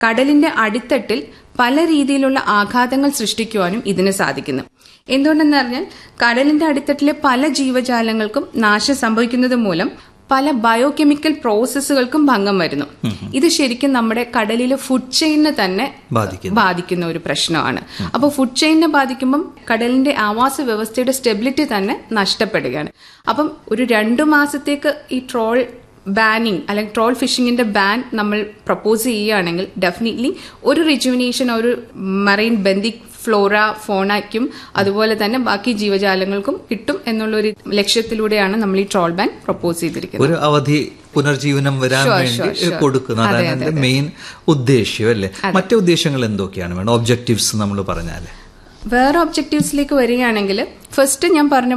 കടലിന്റെ അടിത്തട്ടിൽ പല രീതിയിലുള്ള ആഘാതങ്ങൾ സൃഷ്ടിക്കുവാനും ഇതിന് സാധിക്കുന്നു എന്തുകൊണ്ടെന്ന് പറഞ്ഞാൽ കടലിന്റെ അടിത്തട്ടിലെ പല ജീവജാലങ്ങൾക്കും നാശം സംഭവിക്കുന്നത് മൂലം പല ബയോകെമിക്കൽ പ്രോസസ്സുകൾക്കും ഭംഗം വരുന്നു ഇത് ശരിക്കും നമ്മുടെ കടലിലെ ഫുഡ് ചെയിനിനെ തന്നെ ബാധിക്കുന്നു ബാധിക്കുന്ന ഒരു പ്രശ്നമാണ് അപ്പോൾ ഫുഡ് ചെയിനിനെ ബാധിക്കുമ്പം കടലിന്റെ ആവാസ വ്യവസ്ഥയുടെ സ്റ്റെബിലിറ്റി തന്നെ നഷ്ടപ്പെടുകയാണ് അപ്പം ഒരു രണ്ടു മാസത്തേക്ക് ഈ ട്രോൾ ബാനിങ് അല്ലെങ്കിൽ ട്രോൾ ഫിഷിങ്ങിന്റെ ബാൻ നമ്മൾ പ്രപ്പോസ് ചെയ്യുകയാണെങ്കിൽ ഡെഫിനറ്റ്ലി ഒരു റിജുവിനേഷൻ ഒരു മറൈൻ ബന്ദിക് ഫ്ലോറ ഫോണയ്ക്കും അതുപോലെ തന്നെ ബാക്കി ജീവജാലങ്ങൾക്കും കിട്ടും എന്നുള്ള ഒരു ലക്ഷ്യത്തിലൂടെയാണ് നമ്മൾ ഈ ട്രോൾ ബാൻ പ്രപ്പോസ് ചെയ്തിരിക്കുന്നത് ഒരു അവധി പുനർജീവനം വരാൻ Sure, വേണ്ടി sure, sure. കൊടുക്കുന്നത് അതെ, അതാണ് അതെ, അതിന്റെ മെയിൻ ഉദ്ദേശ്യം അല്ലേ മറ്റു ഉദ്ദേശങ്ങൾ എന്തൊക്കെയാണ് വേണം ഒബ്ജക്റ്റീവ്സ് നമ്മൾ പറഞ്ഞാല് വേറെ ഒബ്ജക്റ്റീവ്സിലേക്ക് വരികയാണെങ്കിൽ ഫസ്റ്റ് ഞാൻ പറഞ്ഞ